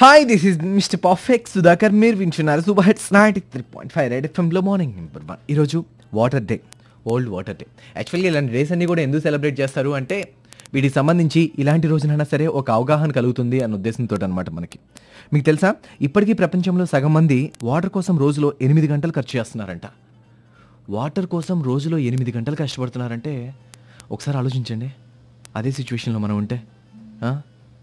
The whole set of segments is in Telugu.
Hi this is mister perfect Sudhakar మీరు వింటున్నారు super hits ninety three point five red ఎఫ్ఎంలో మార్నింగ్ నెంబర్ వన్ ఈరోజు water day world water day యాక్చువల్గా ఇలాంటి డేస్ అన్ని కూడా ఎందుకు సెలబ్రేట్ చేస్తారు అంటే వీటికి సంబంధించి ఇలాంటి రోజునైనా సరే ఒక అవగాహన కలుగుతుంది అన్న ఉద్దేశంతో అనమాట మనకి మీకు తెలుసా ఇప్పటికీ ప్రపంచంలో సగం మంది వాటర్ కోసం రోజులో ఎనిమిది గంటలు ఖర్చు చేస్తున్నారంట వాటర్ కోసం రోజులో ఎనిమిది గంటలు కష్టపడుతున్నారంటే ఒకసారి ఆలోచించండి అదే సిచ్యువేషన్లో మనం ఉంటే ఆ?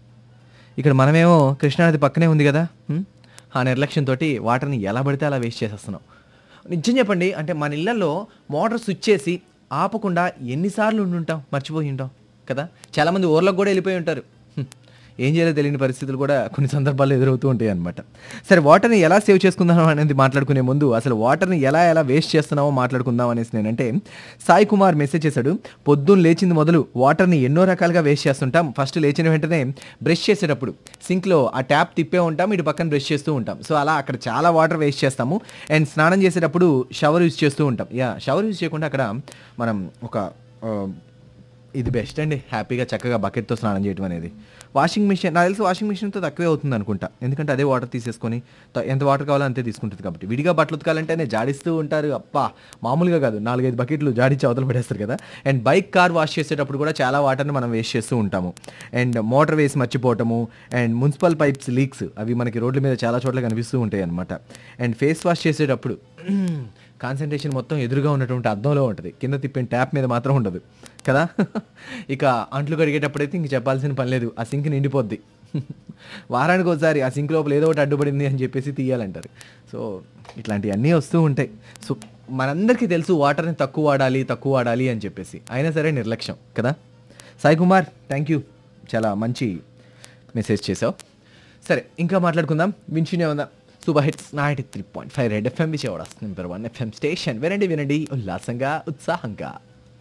ఇక్కడ మనమేమో కృష్ణానది పక్కనే ఉంది కదా హ్మ్? ఆ నిర్లక్ష్యంతో వాటర్ని ఎలా పడితే అలా వేస్ట్ చేసేస్తున్నాం నిజం చెప్పండి అంటే మన ఇళ్లలో మోటార్ స్విచ్ చేసి ఆపకుండా ఎన్నిసార్లు ఉండి ఉంటాం మర్చిపోయి ఉంటాం కదా చాలామంది ఊర్లకు కూడా వెళ్ళిపోయి ఉంటారు హ్మ్. ఏం చేయాలో తెలియని పరిస్థితులు కూడా కొన్ని సందర్భాల్లో ఎదురవుతూ ఉంటాయి అనమాట సరే వాటర్ని ఎలా సేవ్ చేసుకుందాం అనేది మాట్లాడుకునే ముందు అసలు వాటర్ని ఎలా ఎలా వేస్ట్ చేస్తున్నామో మాట్లాడుకుందాం అనేసి నేనంటే సాయి కుమార్ మెసేజ్ చేశాడు పొద్దున్న లేచింది మొదలు వాటర్ని ఎన్నో రకాలుగా వేస్ట్ చేస్తుంటాం ఫస్ట్ లేచిన వెంటనే బ్రష్ చేసేటప్పుడు సింక్లో ఆ ట్యాప్ తిప్పే ఉంటాం ఇటు పక్కన బ్రష్ చేస్తూ ఉంటాం సో అలా అక్కడ చాలా వాటర్ వేస్ట్ చేస్తాము అండ్ స్నానం చేసేటప్పుడు షవర్ యూజ్ చేస్తూ ఉంటాం యా షవర్ యూజ్ చేయకుండా అక్కడ మనం ఒక ఆ, ఇది బెస్ట్ అండి హ్యాపీగా చక్కగా బకెట్తో స్నానం చేయడం అనేది వాషింగ్ మిషన్ నాకు తెలిసి వాషింగ్ మిషన్తో తక్కువే అవుతుంది అనుకుంటా ఎందుకంటే అదే వాటర్ తీసేసుకొని త- ఎంత వాటర్ కావాలో అంతే తీసుకుంటుంది కాబట్టి విడిగా బట్టలు ఉతకాలంటేనే జాడిస్తూ ఉంటారు అప్పా మామూలుగా కాదు నాలుగైదు బకెట్లు జాడించి అవతల పడేస్తారు కదా అండ్ బైక్ కార్ వాష్ చేసేటప్పుడు కూడా చాలా వాటర్ని మనం వేస్ట్ చేస్తూ ఉంటాము అండ్ మోటార్ వేసి మర్చిపోవటము అండ్ మున్సిపల్ పైప్స్ లీక్స్ అవి మనకి రోడ్ల మీద చాలా చోట్ల కనిపిస్తూ ఉంటాయి అనమాట అండ్ ఫేస్ వాష్ చేసేటప్పుడు కాన్సన్ట్రేషన్ మొత్తం ఎదురుగా ఉన్నటువంటి అద్దంలో ఉంటుంది కింద తిప్పిన ట్యాప్ మీద మాత్రం ఉండదు కదా ఇక అంట్లు కడిగేటప్పుడైతే ఇంక చెప్పాల్సిన పని లేదు ఆ సింక్ నిండిపోద్ది వారానికి ఒకసారి ఆ సింక్ లోపల ఏదో ఒకటి అడ్డుపడింది అని చెప్పేసి తీయాలంటారు సో ఇట్లాంటివన్నీ వస్తూ ఉంటాయి సో మనందరికీ తెలుసు వాటర్ని తక్కువ వాడాలి తక్కువ వాడాలి అని చెప్పేసి అయినా సరే నిర్లక్ష్యం కదా సాయి కుమార్ థ్యాంక్ యూ చాలా మంచి మెసేజ్ చేసావు సరే ఇంకా మాట్లాడుకుందాం వింటూనే ఉందాం super hits ninety three point five red FM Vijayawada number one FM station వినండి వినండి ఉల్లాసంగా ఉత్సాహంగా